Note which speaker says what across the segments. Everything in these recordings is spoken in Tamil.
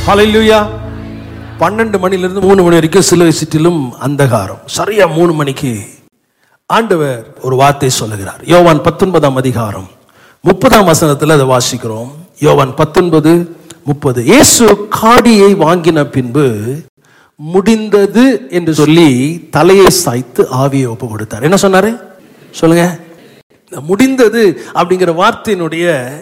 Speaker 1: ஹalleluya பன்னெண்டு மணிலிருந்து மூணு மணி வரைக்கும் சிலுவை சுற்றிலும் அந்தகாரம் சரியா மூணு மணிக்கு ஆண்டவர் ஒரு வார்த்தை சொல்லுகிறார் யோவான் பத்தொன்பதாம் அதிகாரம் முப்பதாம் வசனத்தில் அதை வாசிக்கிறோம் யோவான் பத்தொன்பது முப்பது இயேசு காடியை வாங்கின பின்பு முடிந்தது என்று சொல்லி தலையை சாய்த்து ஆவியை ஒப்பு கொடுத்தார் என்ன சொன்னாரு சொல்லுங்க இந்த முடிந்தது அப்படிங்கிற வார்த்தையினுடைய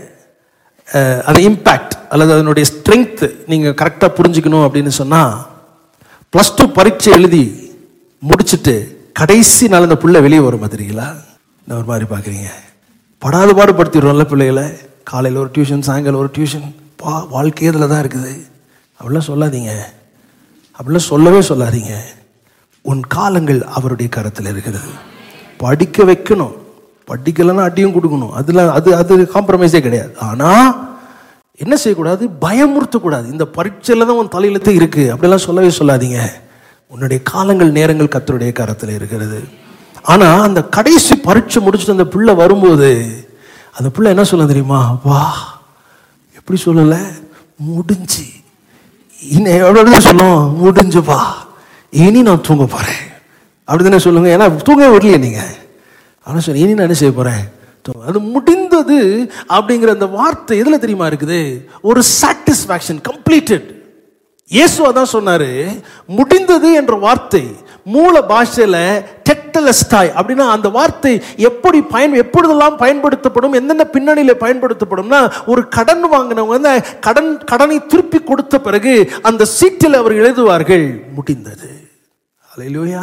Speaker 1: அஹ், அது இம்பேக்ட் அல்லது அதனுடைய ஸ்ட்ரென்த் நீங்க கரெக்டாக புரிஞ்சுக்கணும் அப்படின்னு சொன்னா ப்ளஸ் டூ பரீட்சை எழுதி முடிச்சுட்டு கடைசி நாள் அந்த புள்ள வெளியே வரும் தெரியுங்களா நான் ஒரு மாதிரி பார்க்குறீங்க படாத பாடுபடுத்திடுறோம்ல பிள்ளைகளை காலையில் ஒரு டியூஷன் சாயங்காலம் ஒரு டியூஷன் பா வாழ்க்கை இதில் தான் இருக்குது அப்படிலாம் சொல்லாதீங்க அப்படிலாம் சொல்லவே சொல்லாதீங்க உன் காலங்கள் அவருடைய கரத்தில் இருக்கிறது படிக்க வைக்கணும் படிக்கலைன்னா அடியும் கொடுக்கணும் அதில் அது அது காம்ப்ரமைஸே கிடையாது ஆனால் என்ன செய்யக்கூடாது பயமுறுத்தக்கூடாது இந்த பரீட்சையில் தான் உன் தலையிலத்தே இருக்கு அப்படிலாம் சொல்லவே சொல்லாதீங்க உன்னுடைய காலங்கள் நேரங்கள் கத்தருடைய கரத்தில் இருக்கிறது ஆனால் அந்த கடைசி பரீட்சை முடிச்சுட்டு அந்த பிள்ளை வரும்போது அந்த பிள்ளை என்ன சொல்ல தெரியுமா வா எப்படி சொல்லலை முடிஞ்சு இன்னும் எவ்வளோ சொல்லும் முடிஞ்சுப்பா இனி நான் தூங்க போகிறேன் அப்படிதானே சொல்லுங்க ஏன்னா தூங்க விடலையே நீங்கள் ஆனால் சொல்லி இனி நான் என்ன செய்ய போகிறேன் அது முடிந்தது அப்படிங்கிற அந்த வார்த்தை எதில் தெரியுமா இருக்குது ஒரு சாட்டிஸ்ஃபேக்ஷன் கம்ப்ளீட்டட் இயேசு அதான் சொன்னாரு முடிந்தது என்ற வார்த்தை மூல பாஷையில டெட்டலஸ்டாய் அப்படின்னா அந்த வார்த்தை எப்படி பயன் எப்பொழுதெல்லாம் பயன்படுத்தப்படும் எந்தெந்த பின்னணியில பயன்படுத்தப்படும்னா ஒரு கடன் வாங்கினவங்க வந்து கடன் கடனை திருப்பி கொடுத்த பிறகு அந்த சீட்டில் அவர் எழுதுவார்கள் முடிந்தது அல்லேலூயா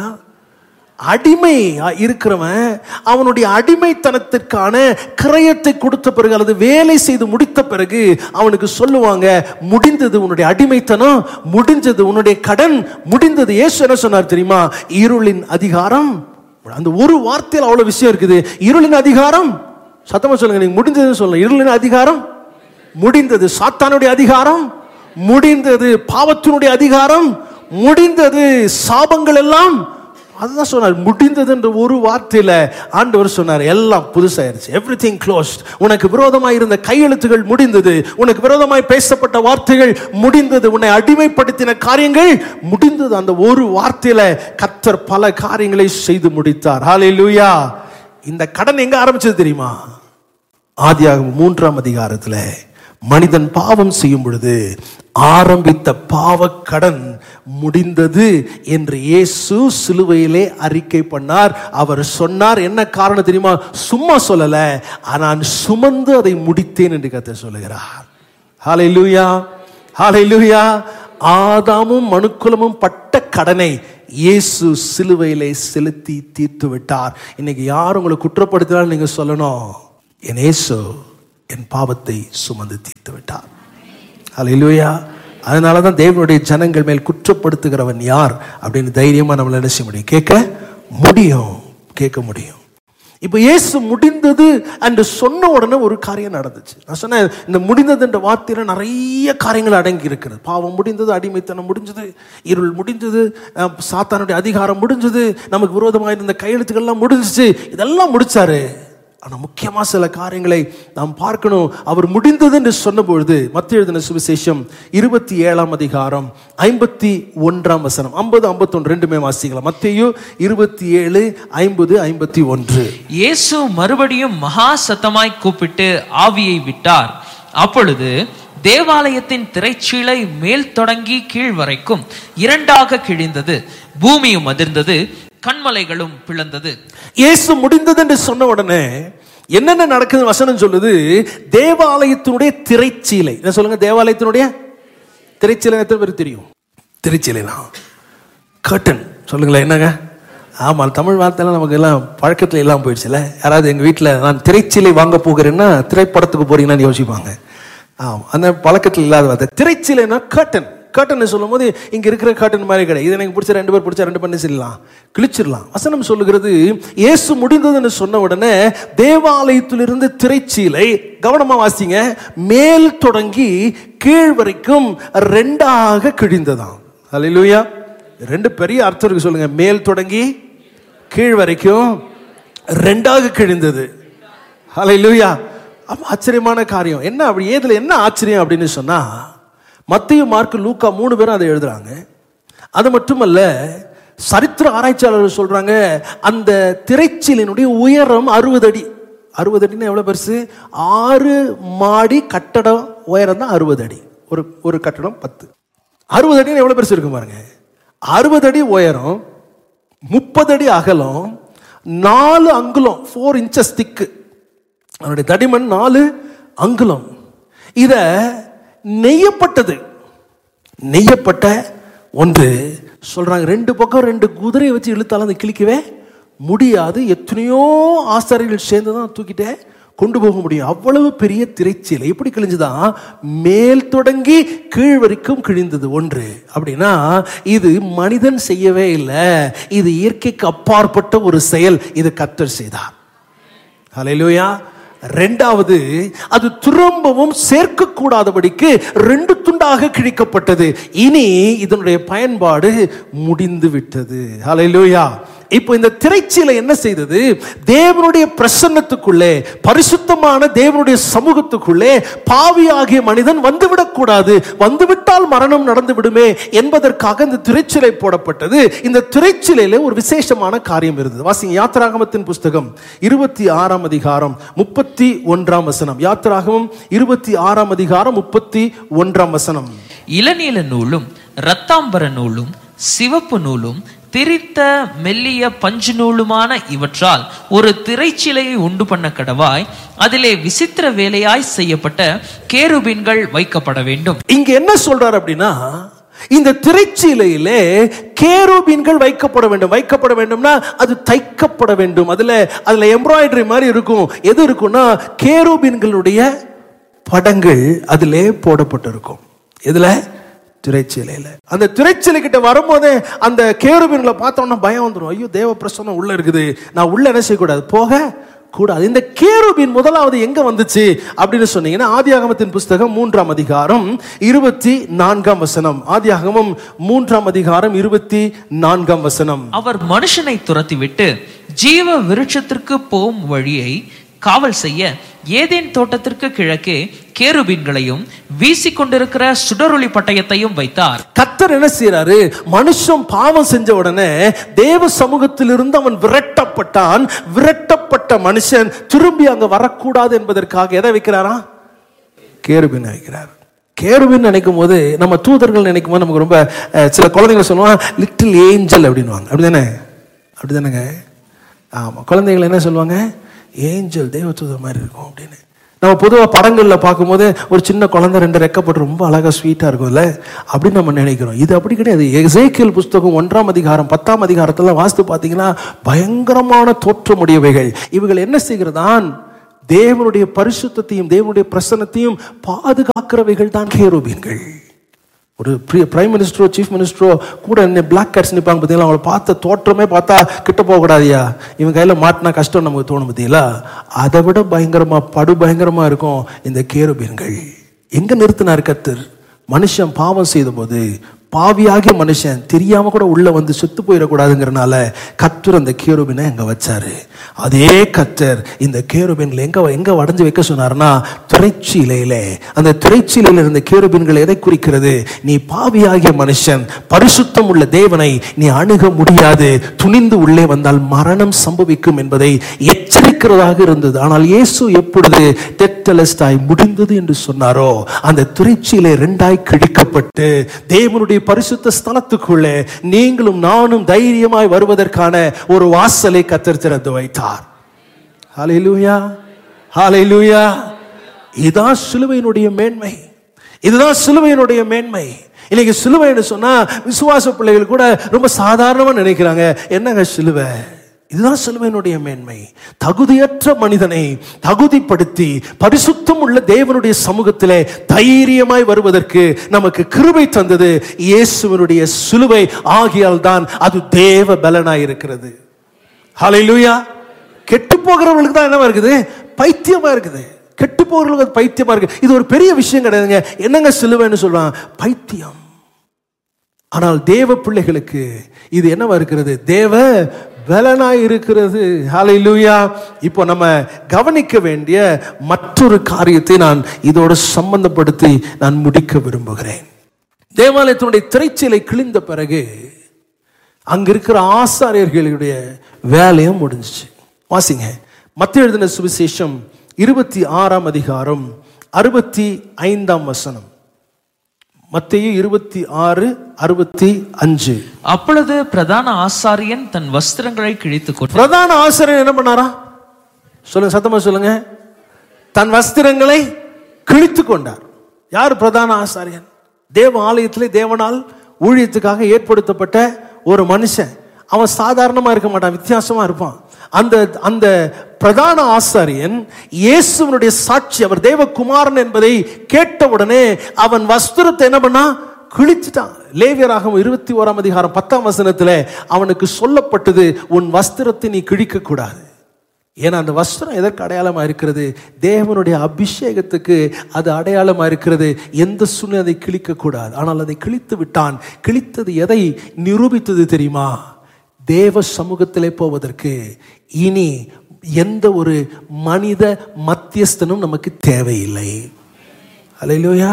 Speaker 1: அடிமை இருக்கிறவன் அவனுடைய அடிமைத்தனத்திற்கான கிரயத்தை கொடுத்த பிறகு அல்லது வேலை செய்து முடித்த பிறகு அவனுக்கு சொல்லுவாங்க முடிந்தது உன்னுடைய அடிமைத்தனம் முடிஞ்சது உன்னுடைய கடன் முடிந்தது ஏசு என்ன சொன்னார் தெரியுமா இருளின் அதிகாரம் அந்த ஒரு வார்த்தையில் அவ்வளவு விஷயம் இருக்குது இருளின் அதிகாரம் சத்தமா சொல்லுங்க நீங்க முடிந்ததுன்னு சொல்லுங்க இருளின் அதிகாரம் முடிந்தது சாத்தானுடைய அதிகாரம் முடிந்தது பாவத்தினுடைய அதிகாரம் முடிந்தது சாபங்கள் எல்லாம் அதுதான் சொன்னார் முடிந்தது என்ற ஒரு வார்த்தையில ஆண்டவர் சொன்னார் எல்லாம் புதுசாயிருச்சு எவ்ரி திங் க்ளோஸ்ட் உனக்கு விரோதமாய் இருந்த கையெழுத்துகள் முடிந்தது உனக்கு விரோதமாய் பேசப்பட்ட வார்த்தைகள் முடிந்தது உன்னை அடிமைப்படுத்தின காரியங்கள் முடிந்தது அந்த ஒரு வார்த்தையில கத்தர் பல காரியங்களை செய்து முடித்தார் ஹalleluya இந்த கடன் எங்க ஆரம்பிச்சது தெரியுமா ஆதியாகமம் மூன்றாம் அதிகாரத்துல மனிதன் பாவம் செய்யும் பொழுது ஆரம்பித்த பாவக்கடன் முடிந்தது என்று இயேசு சிலுவையிலே அறிக்கை பண்ணார் அவர் சொன்னார் என்ன காரணம் தெரியுமா சும்மா சொல்லல நான் சுமந்து அதை முடித்தேன் என்று கத்த சொல்லுகிறார் ஹalleluya ஹalleluya ஆதாமும் மனுக்குலமும் பட்ட கடனை இயேசு சிலுவையிலே செலுத்தி தீர்த்து விட்டார் இன்னைக்கு யார் உங்களை குற்றப்படுத்தினாலும் நீங்க சொல்லணும் என் இயேசு என் பாவத்தை சுமந்து தீர்த்து விட்டார் ஹalleluya அதனால தான் தேவனுடைய ஜனங்கள் மேல் குற்றப்படுத்துகிறவன் யார் அப்படின்னு தைரியமா நம்மள என்ன செய்ய முடியும் கேட்க முடியும் கேட்க முடியும் இப்போ இயேசு முடிந்தது என்று சொன்ன உடனே ஒரு காரியம் நடந்துச்சு நான் சொன்னேன் இந்த முடிந்தது என்ற வார்த்தையில நிறைய காரியங்கள் அடங்கி இருக்கிறது பாவம் முடிந்தது அடிமைத்தனம் முடிஞ்சது இருள் முடிஞ்சது அஹ், சாத்தானுடைய அதிகாரம் முடிஞ்சது நமக்கு விரோதமாக இருந்த கையெழுத்துக்கள்லாம் முடிஞ்சிச்சு இதெல்லாம் முடிச்சாரு ஆனால் முக்கியமாக சில காரியங்களை நாம் பார்க்கணும் அவர் முடிந்தது என்று சொன்னபொழுது மத்திய எழுதின சுவிசேஷம் இருபத்தி ஏழாம் அதிகாரம் ஐம்பத்தி ஒன்றாம் வசனம் ஐம்பது ஐம்பத்தொன்று ரெண்டுமே வாசிக்கலாம் மத்தியு இருபத்தி ஏழு ஐம்பது ஐம்பத்தி ஒன்று
Speaker 2: இயேசு மறுபடியும் மகா சத்தமாய் கூப்பிட்டு ஆவியை விட்டார் அப்பொழுது தேவாலயத்தின் திரைச்சீலை மேல் தொடங்கி கீழ் வரைக்கும் இரண்டாக கிழிந்தது பூமியும் அதிர்ந்தது கண்மலைகளும் பிளந்தது
Speaker 1: இயேசு முடிந்தது என்று சொன்ன உடனே என்னென்ன நடக்குது வசனம் சொல்லுது தேவாலயத்தினுடைய திரைச்சீலை என்ன சொல்லுங்க தேவாலயத்தினுடைய திரைச்சீலை எத்தனை பேருக்கு தெரியும் திரைச்சீலைனா கர்டன் சொல்லுங்களேன் என்னங்க ஆமாம் தமிழ் வார்த்தைலாம் நமக்கு எல்லாம் பழக்கத்தில் எல்லாம் போயிடுச்சுல யாராவது எங்கள் வீட்டில் நான் திரைச்சீலை வாங்க போகிறேன்னா திரைப்படத்துக்கு போறீங்கன்னு யோசிப்பாங்க ஆமாம் அந்த பழக்கத்தில் இல்லாத வார்த்தை திரைச்சீலைனா கர்டன் கர்டன் சொல்லும் போது இங்க இருக்கிற கர்டன் மாதிரி கிடையாது இது எனக்கு பிடிச்ச ரெண்டு பேர் பிடிச்ச ரெண்டு பண்ணி செய்யலாம் கிழிச்சிடலாம் வசனம் சொல்லுகிறது இயேசு முடிந்ததுன்னு சொன்ன உடனே தேவாலயத்திலிருந்து திரைச்சீலை கவனமா வாசிங்க மேல் தொடங்கி கீழ் வரைக்கும் ரெண்டாக கிழிந்ததாம் அல்லேலூயா ரெண்டு பெரிய அர்த்தம் இருக்கு சொல்லுங்க மேல் தொடங்கி கீழ் வரைக்கும் ரெண்டாக கிழிந்தது ஹalleluya அப்ப ஆச்சரியமான காரியம் என்ன அப்படி ஏதுல என்ன ஆச்சரியம் அப்படின்னு சொன்னா மத்திய மார்க் லூக்கா மூணு பேரும் அதை எழுதுறாங்க அது மட்டுமல்ல சரித்திர ஆராய்ச்சியாளர்கள் சொல்றாங்க அந்த திரைச்சீலினுடைய உயரம் அறுபது அடி அறுபது அடின்னா எவ்வளவு பெருசு ஆறு மாடி கட்டடம் உயரம் தான் அறுபது அடி ஒரு ஒரு கட்டடம் பத்து அறுபது அடின்னு எவ்வளவு பெருசு இருக்கும் பாருங்க அறுபது அடி உயரம் முப்பது அடி அகலம் நாலு அங்குலம் ஃபோர் இன்ச்சஸ் திக்கு அவனுடைய தடிமன் நாலு அங்குலம் இத நெய்யப்பட்டது நெய்யப்பட்ட ஒன்று சொல்றாங்க ரெண்டு பக்கம் ரெண்டு குதிரையை வச்சு இழுத்தாலும் அதை கிழிக்கவே முடியாது எத்தனையோ ஆசாரிகள் சேர்ந்து தான் தூக்கிட்டே கொண்டு போக முடியும் அவ்வளவு பெரிய திரைச்சீலை எப்படி கிழிஞ்சுதான் மேல் தொடங்கி கீழ் வரைக்கும் கிழிந்தது ஒன்று அப்படின்னா இது மனிதன் செய்யவே இல்லை இது இயற்கைக்கு அப்பாற்பட்ட ஒரு செயல் இது கத்தர் செய்தார் ஹalleluya ரெண்டாவது அது திரும்பவும் சேர்க்கக்கூடாதபடிக்கு ரெண்டு துண்டாக கிழிக்கப்பட்டது இனி இதனுடைய பயன்பாடு முடிந்து விட்டது ஹalleluya இப்போ இந்த திரைச்சீலை என்ன செய்தது தேவனுடைய பிரசன்னத்துக்குள்ளே பரிசுத்தமான தேவனுடைய சமூகத்துக்குள்ளே பாவியாகிய மனிதன் வந்துவிடக்கூடாது வந்துவிட்டால் மரணம் நடந்து விடுமே என்பதற்காக இந்த திரைச்சிலை போடப்பட்டது இந்த திரைச்சிலையில ஒரு விசேஷமான காரியம் இருந்தது வாசிங்க யாத்திராகமத்தின் புஸ்தகம் இருபத்தி ஆறாம் அதிகாரம் முப்பத்தி ஒன்றாம் வசனம் யாத்திராகமம் இருபத்தி ஆறாம் அதிகாரம் முப்பத்தி ஒன்றாம் வசனம்
Speaker 2: இளநீல நூலும் இரத்தாம்பர நூலும் சிவப்பு நூலும் திரித்த மெல்லிய பஞ்சு நூலுமான இவற்றால் ஒரு திரைச்சிலையை உண்டு பண்ண கடவாய் அதிலே விசித்திர வேலையாய் செய்யப்பட்ட கேருபீன்கள் வைக்கப்பட வேண்டும்
Speaker 1: இங்க என்ன சொல்றார் அப்படின்னா இந்த திரைச்சீலையிலே கேரூபீன்கள் வைக்கப்பட வேண்டும் வைக்கப்பட வேண்டும்னா அது தைக்கப்பட வேண்டும் அதுல அதுல எம்ப்ராய்டரி மாதிரி இருக்கும் எது இருக்கும்னா கேரூபீன்களுடைய படங்கள் அதிலே போடப்பட்டிருக்கும் எதுல திரைச்சீலையில அந்த திரைச்சீலை கிட்ட வரும்போதே அந்த கேருபீன்களை பார்த்தோம்னா பயம் வந்துடும் ஐயோ தேவ பிரசன்னம் உள்ள இருக்குது நான் உள்ள என்ன செய்யக்கூடாது போக கூடாது இந்த கேருபின் முதலாவது எங்க வந்துச்சு அப்படின்னு சொன்னீங்கன்னா ஆதியாகமத்தின் புஸ்தகம் மூன்றாம் அதிகாரம் இருபத்தி நான்காம் வசனம் ஆதியாகமம் மூன்றாம் அதிகாரம் இருபத்தி நான்காம் வசனம்
Speaker 2: அவர் மனுஷனை துரத்திவிட்டு ஜீவ விருட்சத்திற்கு போகும் வழியை காவல் செய்ய ஏதேன் தோட்டத்திற்கு கிழக்கே கேருபீன்களையும் வீசிக்கொண்டிருக்கிற சுடரொளி பட்டயத்தையும் வைத்தார்
Speaker 1: கத்தர் என்ன செய்யறாரு மனுஷன் பாவம் செஞ்ச உடனே தேவ சமூகத்திலிருந்து அவன் விரட்டப்பட்டான் விரட்டப்பட்ட மனுஷன் திரும்பி அங்க வரக்கூடாது என்பதற்காக எதை வைக்கிறாரா கேருபின் வைக்கிறார் கேருபின் நினைக்கும் போது நம்ம தூதர்கள் நினைக்கும் போது நமக்கு ரொம்ப அஹ், சில குழந்தைங்க சொல்லுவாங்க லிட்டில் ஏஞ்சல் அப்படின்வாங்க அப்படிதானே அப்படிதானேங்க ஆமா குழந்தைகள் என்ன சொல்லுவாங்க ஏஞ்சல் தேவதூதர் மாதிரி இருக்கும் அப்படின்னு நம்ம பொதுவாக படங்களில் பார்க்கும்போது ஒரு சின்ன குழந்தை ரெண்டு ரெக்கப்பட்டு ரொம்ப அழகா ஸ்வீட்டாக இருக்கும்ல அப்படின்னு நம்ம நினைக்கிறோம் இது அப்படி கிடையாது எசேக்கியல் புஸ்தகம் ஒன்றாம் அதிகாரம் பத்தாம் அதிகாரத்தில் வாஸ்து பார்த்தீங்கன்னா பயங்கரமான தோற்றமுடையவைகள் இவைகள் என்ன செய்கிறதான் தேவனுடைய பரிசுத்தத்தையும் தேவனுடைய பிரசன்னத்தையும் பாதுகாக்கிறவைகள் தான் கேரோபீன்கள் ஒரு பிரைம் மினிஸ்டரோ சீஃப் மினிஸ்டரோ கூட என்ன பிளாக் கேட்ஸ் நிற்பாங்க பார்த்தீங்களா அவங்கள பார்த்த தோற்றமே பார்த்தா கிட்ட போகக்கூடாதியா இவன் கையில் மாட்டினா கஷ்டம் நமக்கு தோணும் பார்த்தீங்களா அதை விட பயங்கரமா படு பயங்கரமா இருக்கும் இந்த கேருபீன்கள் எங்க நிறுத்தினார் கத்தர் மனுஷன் பாவம் செய்த போது பாவியாகிய மனுஷன் தெரியாம கூட உள்ள வந்து செத்து போயிடக்கூடாதுங்கிறனால கத்தர் அந்த கேருபினை எங்க வச்சாரு அதே கத்தர் இந்த கேருபின்ல எங்க எங்க வடைஞ்சு வைக்க சொன்னார்னா திரைச்சீலையிலே அந்த திரைச்சீலையில இருந்த கேருபின்கள் எதை குறிக்கிறது நீ பாவியாகிய மனுஷன் பரிசுத்தம் உள்ள தேவனை நீ அணுக முடியாது துணிந்து உள்ளே வந்தால் மரணம் சம்பவிக்கும் என்பதை எச்சரிக்கிறதாக இருந்தது ஆனால் இயேசு எப்பொழுது டெட்டலஸ்டாய் முடிந்தது என்று சொன்னாரோ அந்த திரைச்சீலை ரெண்டாய் கிழிக்கப்பட்டு தேவனுடைய பரிசுத்த ஸ்தலத்துக்குள்ளே நீங்களும் நானும் தைரியமாய் வருவதற்கான ஒரு வாசலை கத்தர் திறந்து வைத்தார் ஹalleluya ஹalleluya இதான் சிலுவையினுடைய மேன்மை இதுதான் சிலுவையினுடைய மேன்மை இன்னைக்கு சிலுவைன்னு சொன்னா விசுவாச பிள்ளைகள் கூட ரொம்ப சாதாரணமா நினைக்கிறாங்க என்னங்க சிலுவை இதுதான் சிலுவையினுடைய மேன்மை தகுதியற்ற மனிதனை தகுதிப்படுத்தி பரிசுத்தம் உள்ள தேவனுடைய சமூகத்திலே தைரியமாய் வருவதற்கு நமக்கு கிருபை தந்தது இயேசுவனுடைய சிலுவை ஆகியால் தான் அது தேவ பலனாய் இருக்கிறது ஹalleluya கெட்டு போகிறவர்களுக்கு தான் என்னவா இருக்குது பைத்தியமா இருக்குது கெட்டு போகிறவர்களுக்கு அது பைத்தியமா இருக்கு இது ஒரு பெரிய விஷயம் கிடையாதுங்க என்னங்க சிலுவைன்னு சொல்றான் பைத்தியம் ஆனால் தேவ பிள்ளைகளுக்கு இது என்னவா இருக்கிறது தேவ பலனாய் இருக்கிறது ஹalleluya இப்போ நம்ம கவனிக்க வேண்டிய மற்றொரு காரியத்தை நான் இதோடு சம்பந்தப்படுத்தி நான் முடிக்க விரும்புகிறேன் தேவாலயத்தினுடைய திரைச்சீலை கிழிந்த பிறகு அங்க இருக்கிற ஆசாரியர்களுடைய வேலையும் முடிஞ்சுச்சு வாசிங்க மத்திய எழுதின சுவிசேஷம் இருபத்தி ஆறாம் அதிகாரம் அறுபத்தி ஐந்தாம் வசனம் மத்திய இருபத்தி ஆறு அறுபத்தி அஞ்சு
Speaker 2: அப்பொழுது பிரதான ஆசாரியன் தன் வஸ்திரங்களை கிழித்துக் கொண்டு
Speaker 1: பிரதான ஆசிரியர் என்ன பண்ணாரா சொல்லுங்க சத்தமா சொல்லுங்க தன் வஸ்திரங்களை கிழித்து கொண்டார் யார் பிரதான ஆசாரியன் தேவ ஆலயத்திலே தேவனால் ஊழியத்துக்காக ஏற்படுத்தப்பட்ட ஒரு மனுஷன் அவன் சாதாரணமா இருக்க மாட்டான் வித்தியாசமா இருப்பான் அந்த அந்த பிரதான ஆசாரியன் இயேசுவனுடைய சாட்சி அவர் தேவகுமாரன் என்பதை கேட்டவுடனே அவன் வஸ்திரத்தை என்ன பண்ணா கிழிச்சிட்டான் லேவியராகவும் இருபத்தி ஓராம் அதிகாரம் பத்தாம் வசனத்துல அவனுக்கு சொல்லப்பட்டது உன் வஸ்திரத்தை நீ கிழிக்க கூடாது ஏன்னா அந்த வஸ்திரம் எதற்கு அடையாளமா இருக்கிறது தேவனுடைய அபிஷேகத்துக்கு அது அடையாளமா இருக்கிறது எந்த சூழ்நிலை அதை கிழிக்க கூடாது ஆனால் அதை கிழித்து விட்டான் கிழித்தது எதை நிரூபித்தது தெரியுமா தேவ சமூகத்திலே போவதற்கு இனி எந்த ஒரு மனித மத்தியஸ்தனும் நமக்கு தேவையில்லை அல்லையா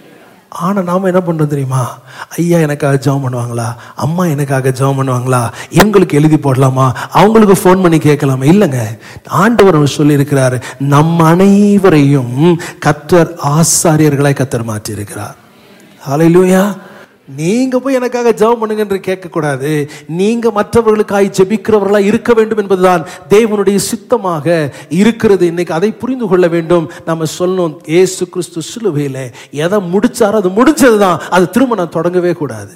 Speaker 1: ஆனா நாம என்ன பண்றோம் தெரியுமா ஐயா எனக்காக ஜெபம் பண்ணுவாங்களா அம்மா எனக்காக ஜெபம் பண்ணுவாங்களா இவங்களுக்கு எழுதி போடலாமா அவங்களுக்கு ஃபோன் பண்ணி கேட்கலாமா இல்லைங்க ஆண்டவர் அவர் சொல்லியிருக்கிறார் நம் அனைவரையும் கத்தர் ஆசாரியர்களாய் கத்தர் மாற்றி இருக்கிறார் ஹalleluya நீங்க போய் எனக்காக ஜெபம் பண்ணுங்க என்று கேட்கக்கூடாது நீங்க மற்றவர்களுக்காய் ஜெபிக்கிறவர்களா இருக்க வேண்டும் என்பதுதான் தேவனுடைய சித்தமாக இருக்கிறது இன்னைக்கு அதை புரிந்து கொள்ள வேண்டும் நம்ம சொல்லணும் ஏசு கிறிஸ்து சிலுவையில எதை முடிச்சாரோ அது முடிச்சது தான் அது திரும்ப நான் தொடங்கவே கூடாது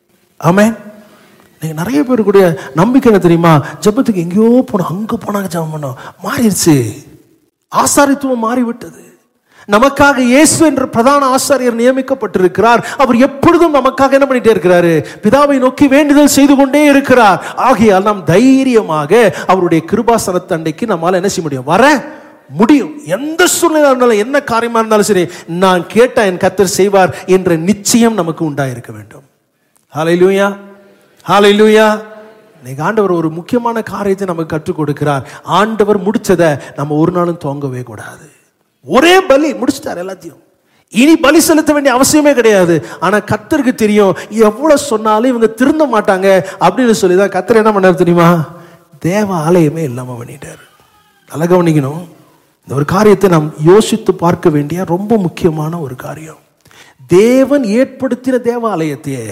Speaker 1: ஆமென் நீங்க நிறைய பேருக்குடைய நம்பிக்கை என்ன தெரியுமா ஜெபத்துக்கு எங்கேயோ போனோம் அங்க போனாங்க ஜெபம் பண்ணோம் மாறிடுச்சு ஆசாரித்துவம் மாறிவிட்டது நமக்காக இயேசு என்ற பிரதான ஆசாரியர் நியமிக்கப்பட்டிருக்கிறார் அவர் எப்பொழுதும் நமக்காக என்ன பண்ணிட்டே இருக்கிறாரு பிதாவை நோக்கி வேண்டுதல் செய்து கொண்டே இருக்கிறார் ஆகையால் நாம் தைரியமாக அவருடைய கிருபாசனத்து அன்னைக்கு நம்மால என்ன செய்ய முடியும் வர முடியும் எந்த சூழ்நிலை இருந்தாலும் என்ன காரியமா இருந்தாலும் சரி நான் கேட்ட என் கத்தர் செய்வார் என்ற நிச்சயம் நமக்கு உண்டாயிருக்க வேண்டும் ஹalleluya ஹalleluya இன்னைக்கு ஆண்டவர் ஒரு முக்கியமான காரியத்தை நமக்கு கற்றுக் கொடுக்கிறார் ஆண்டவர் முடிச்சதை நம்ம ஒரு நாளும் தோங்கவே கூடாது ஒரே பலி முடிச்சிட்டார் எல்லாத்தையும் இனி பலி செலுத்த வேண்டிய அவசியமே கிடையாது ஆனா கத்தருக்கு தெரியும் எவ்வளவு சொன்னாலும் இவங்க திருந்த மாட்டாங்க அப்படின்னு சொல்லி தான் கத்தர் என்ன பண்ணார் தெரியுமா தேவ ஆலயமே இல்லாம பண்ணிட்டார் நல்லா கவனிக்கணும் இந்த ஒரு காரியத்தை நாம் யோசித்து பார்க்க வேண்டிய ரொம்ப முக்கியமான ஒரு காரியம் தேவன் ஏற்படுத்தின தேவாலயத்தையே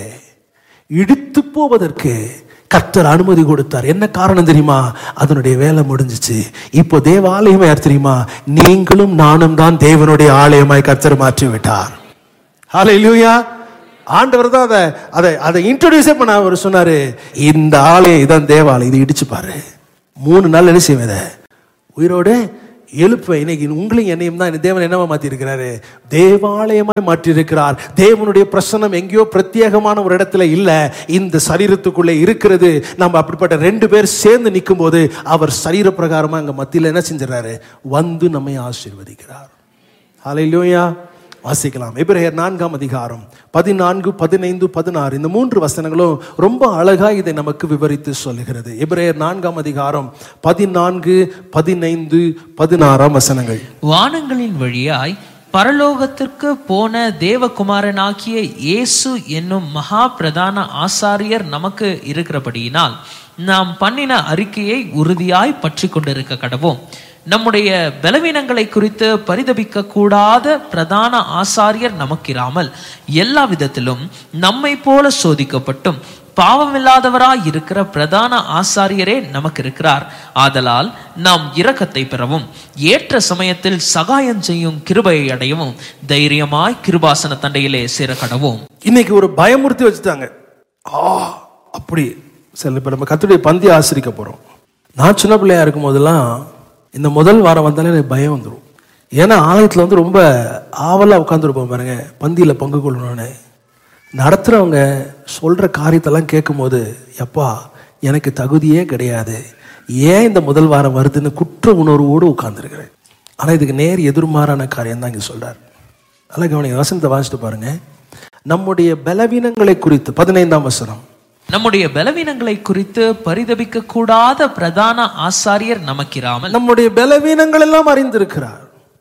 Speaker 1: இடித்து போவதற்கு கர்த்தர் அனுமதி கொடுத்தார் என்ன காரணம் தெரியுமா அதனுடைய வேலை முடிஞ்சிச்சு இப்போ தேவ ஆலயமா யார் தெரியுமா நீங்களும் நானும் தான் தேவனுடைய ஆலயமாய் கர்த்தர் மாற்றி விட்டார் ஹalleluya ஆண்டவர் தான் அதை அதை அதை இன்ட்ரோடியூஸே பண்ண அவர் சொன்னாரு இந்த ஆலயம் இதான் தேவாலயம் இதை இடிச்சு பாரு மூணு நாள் என்ன செய்வேன் இதை உயிரோடு எழுப்ப இன்னைக்கு உங்களையும் என்னையும் தான் தேவன் என்னவா மாத்தி இருக்கிறாரு தேவாலயமாய் மாற்றி இருக்கிறார் தேவனுடைய பிரசன்னம் எங்கேயோ பிரத்யேகமான ஒரு இடத்துல இல்ல இந்த சரீரத்துக்குள்ளே இருக்கிறது நம்ம அப்படிப்பட்ட ரெண்டு பேர் சேர்ந்து நிற்கும் போது அவர் சரீர பிரகாரமா அங்க மத்தியில என்ன செஞ்சிடறாரு வந்து நம்மை ஆசீர்வதிக்கிறார் ஹalleluya வாசிக்கலாம் எபிரேயர் நான்காம் அதிகாரம் பதினான்கு பதினைந்து பதினாறு இந்த மூன்று வசனங்களும் ரொம்ப அழகா இதை நமக்கு விவரித்து சொல்லுகிறது எபிரேயர் நான்காம் அதிகாரம் பதினான்கு பதினைந்து பதினாறாம் வசனங்கள்
Speaker 2: வானங்களின் வழியாய் பரலோகத்திற்கு போன தேவகுமாரனாகிய இயேசு என்னும் மகா பிரதான ஆசாரியர் நமக்கு இருக்கிறபடியினால் நாம் பண்ணின அறிக்கையை உறுதியாய் பற்றி கொண்டிருக்க கடவோம் நம்முடைய பலவீனங்களை குறித்து பரிதபிக்க கூடாத பிரதான ஆசாரியர் நமக்கிராமல் எல்லா விதத்திலும் நம்மை போல சோதிக்கப்பட்டும் பாவமில்லாதவராய் இருக்கிற பிரதான ஆசாரியரே நமக்கு இருக்கிறார் ஆதலால் நாம் இரக்கத்தை பெறவும் ஏற்ற சமயத்தில் சகாயம் செய்யும் கிருபையை அடையவும் தைரியமாய் கிருபாசன தண்டையிலே சேர கடவோம்
Speaker 1: இன்னைக்கு ஒரு பயமுறுத்தி வச்சுட்டாங்க ஆ அப்படி சரி இப்ப நம்ம கத்துடைய பந்தி ஆசிரிக்க போறோம் நான் சின்ன பிள்ளையா இருக்கும் போதெல்லாம் இந்த முதல் வாரம் வந்தாலே எனக்கு பயம் வந்துடும் ஏன்னா ஆலயத்தில் வந்து ரொம்ப ஆவலா உட்காந்துருப்போம் பாருங்க பந்தியில் பங்கு கொள்ளணும்னு நடத்துகிறவங்க சொல்கிற காரியத்தெல்லாம் கேட்கும்போது எப்பா எனக்கு தகுதியே கிடையாது ஏன் இந்த முதல் வாரம் வருதுன்னு குற்ற உணர்வோடு உட்கார்ந்துருக்கிறேன் ஆனால் இதுக்கு நேர் எதிர்மாறான காரியம் தான் இங்கே சொல்கிறார் நல்லா கவனிங்க வசனத்தை வாசிட்டு பாருங்க நம்முடைய பலவீனங்களை குறித்து பதினைந்தாம் வசனம்
Speaker 2: நம்முடைய பலவீனங்களை குறித்து பரிதபிக்க கூடாத பிரதான ஆசாரியர் நமக்கிராமல்
Speaker 1: நம்முடைய பலவீனங்கள் எல்லாம் அறிந்திருக்கிறார்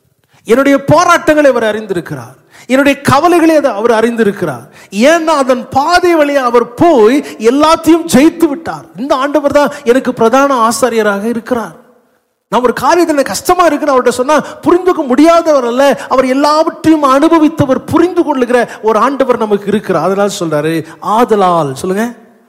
Speaker 1: என்னுடைய போராட்டங்களை அவர் அறிந்திருக்கிறார் என்னுடைய கவலைகளை அதை அவர் அறிந்திருக்கிறார் ஏன்னா அதன் பாதை வழியா அவர் போய் எல்லாத்தையும் ஜெயித்து விட்டார் இந்த ஆண்டவர் தான் எனக்கு பிரதான ஆசாரியராக இருக்கிறார் நான் ஒரு காரியத்தில் எனக்கு கஷ்டமா இருக்குன்னு அவர்கிட்ட சொன்னா புரிந்துக்க முடியாதவர் அல்ல அவர் எல்லாவற்றையும் அனுபவித்தவர் புரிந்து கொள்ளுகிற ஒரு ஆண்டவர் நமக்கு இருக்கிறார் அதனால சொல்றாரு ஆதலால் சொல்லுங்க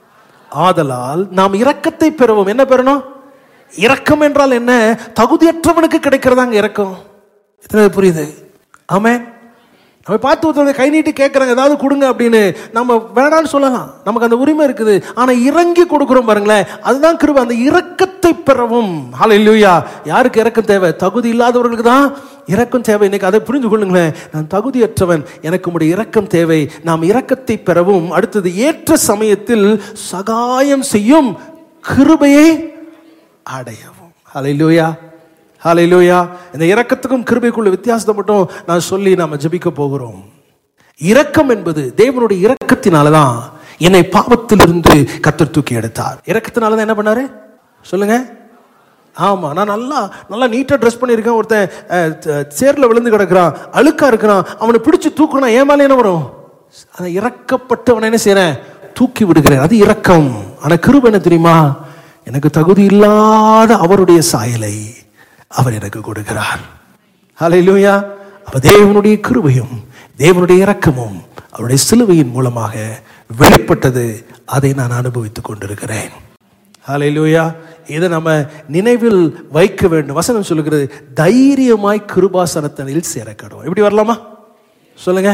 Speaker 1: ஆதலால் நாம் இரக்கத்தை பெறுவோம் என்ன பெறணும் இரக்கம் என்றால் என்ன தகுதியற்றவனுக்கு கிடைக்கிறதாங்க இரக்கம் எத்தனை பேருக்கு புரியுது ஆமென் நம்ம பார்த்து ஒருத்தவங்க கை நீட்டி கேட்குறாங்க ஏதாவது கொடுங்க அப்படின்னு நம்ம வேணாம்னு சொல்லலாம் நமக்கு அந்த உரிமை இருக்குது ஆனால் இறங்கி கொடுக்குறோம் பாருங்களேன் அதுதான் கிருபை அந்த இரக்கத்தை பெறவும் ஹalleluya யாருக்கு இரக்கம் தேவை தகுதி இல்லாதவர்களுக்கு தான் இரக்கம் தேவை இன்னைக்கு அதை புரிந்து கொள்ளுங்களேன் நான் தகுதியற்றவன் எனக்கு உடைய இரக்கம் தேவை நாம் இரக்கத்தை பெறவும் அடுத்தது ஏற்ற சமயத்தில் சகாயம் செய்யும் கிருபையை அடையவும் ஹalleluya ஹalleluya இந்த இரக்கத்துக்கும் கிருபைக்குள்ள வித்தியாசத்தை மட்டும் நான் சொல்லி நாம ஜெபிக்க போகிறோம் இரக்கம் என்பது தேவனுடைய இரக்கத்தினால தான் என்னை பாவத்திலிருந்து கத்தர் தூக்கி எடுத்தார் இரக்கத்தினால தான் என்ன பண்ணாரு சொல்லுங்க ஆமா நான் நல்லா நல்லா நீட்டா ட்ரெஸ் பண்ணியிருக்கேன் ஒருத்தன் அஹ், த- சேர்ல விழுந்து கிடக்குறான் அழுக்கா இருக்கிறான் அவனை பிடிச்சு தூக்கணும் ஏன் மேல என்ன வரும் அதை இறக்கப்பட்டவனை என்ன செய்யறேன் தூக்கி விடுகிறேன் அது இரக்கம் ஆனா கிருபை என்ன தெரியுமா எனக்கு தகுதி இல்லாத அவருடைய சாயலை அவர் எனக்கு கொடுக்கிறார் ஹalleluya அப்ப தேவனுடைய கிருபையும் தேவனுடைய இரக்கமும் அவருடைய சிலுவையின் மூலமாக வெளிப்பட்டது அதை நான் அனுபவித்துக் கொண்டிருக்கிறேன் ஹalleluya இதை நம்ம நினைவில் வைக்க வேண்டும் வசனம் சொல்லுகிறது தைரியமாய் கிருபாசனத்தனில் சேரக்கடும் எப்படி வரலாமா சொல்லுங்க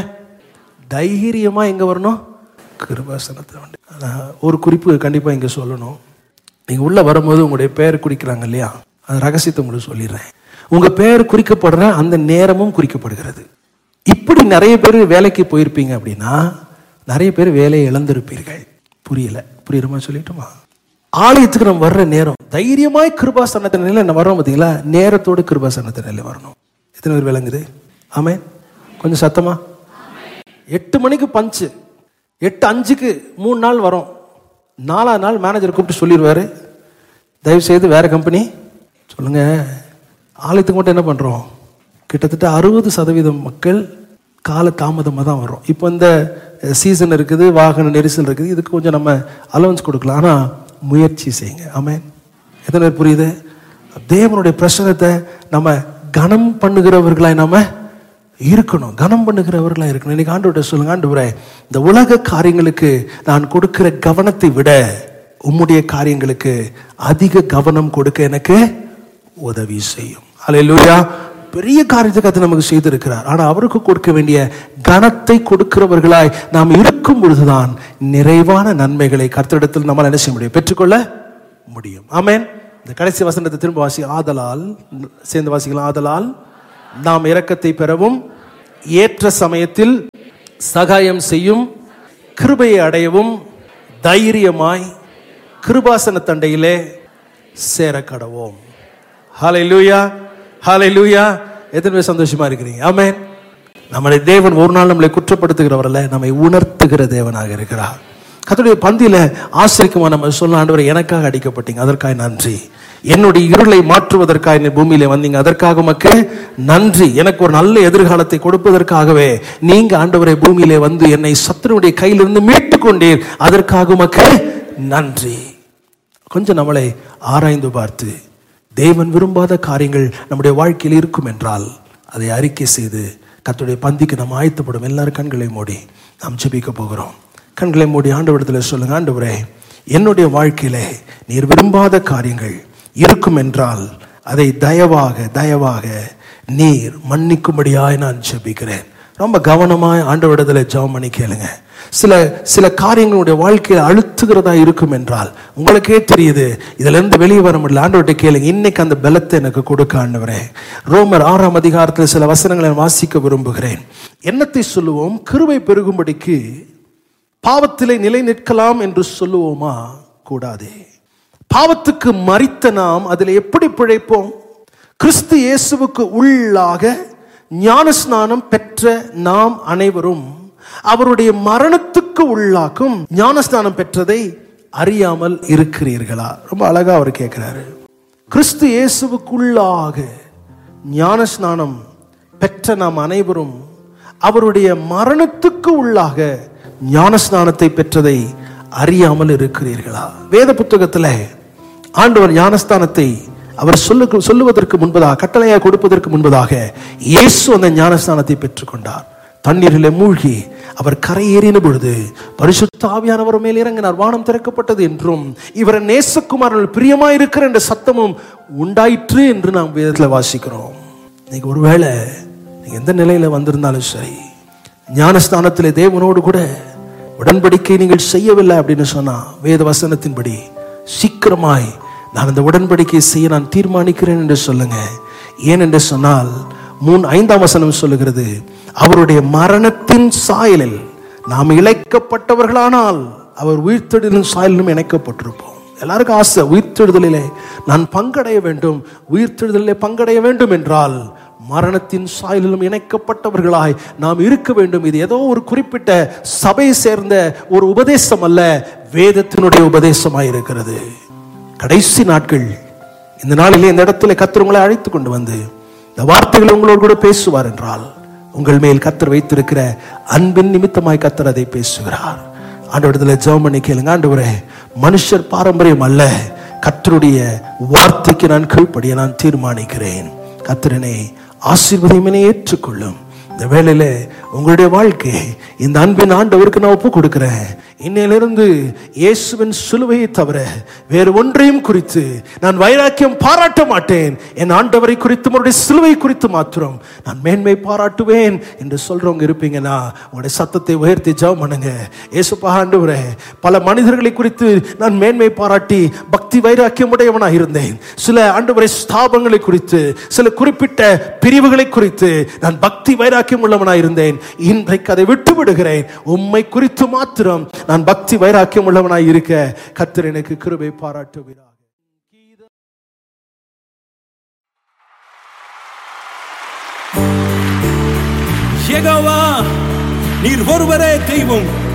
Speaker 1: தைரியமா எங்க வரணும் கிருபாசனத்தில் வந்து ஆனா, ஒரு குறிப்பு கண்டிப்பா இங்க சொல்லணும் நீங்க உள்ள வரும்போது உங்களுடைய பெயர் குறிக்கிறாங்க இல்லையா அந்த ரகசியத்தை உங்களுக்கு சொல்லிடுறேன் உங்க பெயர் குறிக்கப்படுற அந்த நேரமும் குறிக்கப்படுகிறது இப்படி நிறைய பேர் வேலைக்கு போயிருப்பீங்க அப்படின்னா நிறைய பேர் வேலையை இழந்திருப்பீர்கள் புரியல புரியுற மாதிரி சொல்லிட்டுமா ஆலயத்துக்கு நம்ம வர்ற நேரம் தைரியமாய் கிருபாசனத்தின் நிலையில நம்ம வரோம் பார்த்தீங்களா நேரத்தோடு கிருபாசனத்தின் நிலையில வரணும் எத்தனை பேர் விளங்குது ஆமே கொஞ்சம் சத்தமா எட்டு மணிக்கு பஞ்சு எட்டு அஞ்சுக்கு மூணு நாள் வரும் நாலாவது நாள் மேனேஜர் கூப்பிட்டு சொல்லிடுவாரு தயவு செய்து வேற கம்பெனி சொல்லுங்க ஆலயத்துக்கு மட்டும் என்ன பண்றோம் கிட்டத்தட்ட அறுபது சதவீதம் மக்கள் கால தாமதமாக தான் வரும் இப்போ இந்த சீசன் இருக்குது வாகன நெரிசல் இருக்குது இதுக்கு கொஞ்சம் நம்ம அலவன்ஸ் கொடுக்கலாம் ஆனால் முயற்சி செய்யுங்க ஆமென் எத்தனை பேர் புரியுது தேவனுடைய பிரசனத்தை நம்ம கனம் பண்ணுகிறவர்களாய் நம்ம இருக்கணும் கனம் பண்ணுகிறவர்களா இருக்கணும் இன்னைக்கு ஆண்டு சொல்லுங்க ஆண்டவரே இந்த உலக காரியங்களுக்கு நான் கொடுக்கிற கவனத்தை விட உம்முடைய காரியங்களுக்கு அதிக கவனம் கொடுக்க எனக்கு உதவி செய்யும் அல்லேலூயா பெரிய காரியத்தை கத்து நமக்கு செய்திருக்கிறார் ஆனா அவருக்கு கொடுக்க வேண்டிய கனத்தை கொடுக்கிறவர்களாய் நாம் இருக்கும் பொழுதுதான் நிறைவான நன்மைகளை கர்த்தரிடத்தில் நம்மால் என்ன செய்ய முடியும் பெற்றுக்கொள்ள முடியும் ஆமென் இந்த கடைசி வசனத்தை திரும்ப வாசி ஆதலால் சேர்ந்து வாசிக்கலாம் ஆதலால் நாம் இரக்கத்தை பெறவும் ஏற்ற சமயத்தில் சகாயம் செய்யும் கிருபையை அடையவும் தைரியமாய் கிருபாசன தண்டையிலே சேர கடவோம் ஹalleluya ஹalleluya எத்தனை பேர் சந்தோஷமா இருக்கிறீங்க ஆமென் நம்மளை தேவன் ஒரு நாள் நம்மளை குற்றப்படுத்துகிறவர் அல்ல நம்மை உணர்த்துகிற தேவனாக இருக்கிறார் கர்த்தருடைய பந்தியில ஆசிரியக்குமா நம்ம சொல்ல ஆண்டவர் எனக்காக அடிக்கப்பட்டீங்க அதற்காக நன்றி என்னுடைய இருளை மாற்றுவதற்காக இந்த பூமியில வந்தீங்க அதற்காக உமக்கு நன்றி எனக்கு ஒரு நல்ல எதிர்காலத்தை கொடுப்பதற்காகவே நீங்க ஆண்டவரை பூமியிலே வந்து என்னை சத்துருடைய கையிலிருந்து மீட்டு கொண்டீர் அதற்காக உமக்கு நன்றி கொஞ்சம் நம்மளை ஆராய்ந்து பார்த்து தேவன் விரும்பாத காரியங்கள் நம்முடைய வாழ்க்கையில் இருக்கும் என்றால் அதை அறிக்கை செய்து கர்த்தருடைய பந்திக்கு நாம் ஆயத்தப்படும் எல்லாரும் கண்களை மூடி நாம் ஜெபிக்க போகிறோம் கண்களை மூடி ஆண்டவரிடத்தில் சொல்லுங்க ஆண்டவரே என்னுடைய வாழ்க்கையிலே நீர் விரும்பாத காரியங்கள் இருக்கும் என்றால் அதை தயவாக தயவாக நீர் மன்னிக்கும்படியாய் நான் ஜெபிக்கிறேன் ரொம்ப கவனமாய் ஆண்டவரிடத்தில் ஜெபம் பண்ணி கேளுங்க சில சில காரியங்களுடைய வாழ்க்கையில் அழுத்துகிறதா இருக்கும் என்றால் உங்களுக்கே தெரியுது இதுல இருந்து வெளியே வர முடியல ஆண்டவர்கிட்ட கேளுங்க இன்னைக்கு அந்த பலத்தை எனக்கு கொடுக்க ஆண்டவரே ரோமர் ஆறாம் அதிகாரத்தில் சில வசனங்களை நான் வாசிக்க விரும்புகிறேன் என்னத்தை சொல்லுவோம் கிருபை பெருகும்படிக்கு பாவத்திலே நிலை நிற்கலாம் என்று சொல்லுவோமா கூடாதே பாவத்துக்கு மறித்த நாம் அதில் எப்படி பிழைப்போம் கிறிஸ்து இயேசுவுக்கு உள்ளாக ஞானஸ்நானம் பெற்ற நாம் அனைவரும் அவருடைய மரணத்துக்கு உள்ளாக்கும் ஞானஸ்நானம் பெற்றதை அறியாமல் இருக்கிறீர்களா ரொம்ப அழகா அவர் கேட்கிறாரு கிறிஸ்து இயேசுவுக்குள்ளாக ஞானஸ்நானம் பெற்ற நாம் அனைவரும் அவருடைய மரணத்துக்கு உள்ளாக ஞானஸ்நானத்தை பெற்றதை அறியாமல் இருக்கிறீர்களா வேத புத்தகத்துல ஆண்டவர் ஞானஸ்தானத்தை அவர் சொல்லு சொல்லுவதற்கு முன்பதாக கட்டளையாக கொடுப்பதற்கு முன்பதாக இயேசு அந்த ஞானஸ்தானத்தை பெற்றுக்கொண்டார் தண்ணீரிலே மூழ்கி அவர் கரையேறின பொழுது பரிசுத்த ஆவியானவர் மேல் இறங்கினார் வானம் திறக்கப்பட்டது என்றும் இவர் நேசகுமாரர்கள் பிரியமாயிருக்கிற என்ற சத்தமும் உண்டாயிற்று என்று நாம் வேதத்தில் வாசிக்கிறோம் இன்னைக்கு ஒருவேளை நீங்க எந்த நிலையில வந்திருந்தாலும் சரி ஞானஸ்தானத்திலே தேவனோடு கூட உடன்படிக்கை நீங்கள் செய்யவில்லை அப்படின்னு சொன்னா வேத வசனத்தின்படி சீக்கிரமாய் நான் அந்த உடன்படிக்கை செய்ய நான் தீர்மானிக்கிறேன் என்று சொல்லுங்க ஏன் என்று சொன்னால் மூணு ஐந்தாம் வசனம் சொல்லுகிறது அவருடைய மரணத்தின் சாயலில் நாம் இழைக்கப்பட்டவர்களானால் அவர் உயிர்த்தெழுதலின் சாயலிலும் இணைக்கப்பட்டிருப்போம் எல்லாருக்கும் ஆசை உயிர்த்தெழுதலிலே நான் பங்கடைய வேண்டும் உயிர்த்தெழுதலிலே பங்கடைய வேண்டும் என்றால் மரணத்தின் சாயலிலும் இணைக்கப்பட்டவர்களாய் நாம் இருக்க வேண்டும் இது ஏதோ ஒரு குறிப்பிட்ட சபையை சேர்ந்த ஒரு உபதேசம் அல்ல வேதத்தினுடைய உபதேசமாய் இருக்கிறது கடைசி நாட்கள் இந்த நாளிலே இந்த இடத்துல கத்தர் உங்களை அழைத்து கொண்டு வந்து இந்த வார்த்தைகள் உங்களோடு கூட பேசுவார் என்றால் உங்கள் மேல் கத்தர் வைத்திருக்கிற அன்பின் நிமித்தமாய் கத்தர் அதை பேசுகிறார் ஆண்டவரத்துல ஜெபம் பண்ணி கேளுங்க ஆண்டவரே மனுஷர் பாரம்பரியம் அல்ல கத்தருடைய வார்த்தைக்கு நான் கீழ்ப்படிய நான் தீர்மானிக்கிறேன் கத்திரனை ஆசீர்வதிமனை ஏற்றுக்கொள்ளும் இந்த வேளையில உங்களுடைய வாழ்க்கை இந்த அன்பின் ஆண்டவருக்கு நான் ஒப்பு கொடுக்கிறேன் இன்னையிலிருந்து இயேசுவின் சிலுவையை தவிர வேறு ஒன்றையும் குறித்து நான் வைராக்கியம் பாராட்ட மாட்டேன் என் ஆண்டவரை குறித்து அவருடைய சிலுவை குறித்து மாத்திரம் நான் மேன்மை பாராட்டுவேன் என்று சொல்றவங்க இருப்பீங்கன்னா உங்களுடைய சத்தத்தை உயர்த்தி ஜெபம் பண்ணுங்க இயேசுப்பா ஆண்டவரே பல மனிதர்களை குறித்து நான் மேன்மை பாராட்டி பக்தி வைராக்கியம் உடையவனாக இருந்தேன் சில ஆண்டவரை ஸ்தாபங்களை குறித்து சில குறிப்பிட்ட பிரிவுகளை குறித்து நான் பக்தி வைராக்கியம் உள்ளவனாக இருந்தேன் இன்றைக்கு அதை விட்டு விடுகிறேன் உம்மை குறித்து மாத்திரம் நான் பக்தி வைராக்கியம் உள்ளவனாய் இருக்க கர்த்தர் எனக்கு கிருபை பாராட்டுகிறார்
Speaker 3: யெகோவா நீர் ஒருவரே தெய்வம்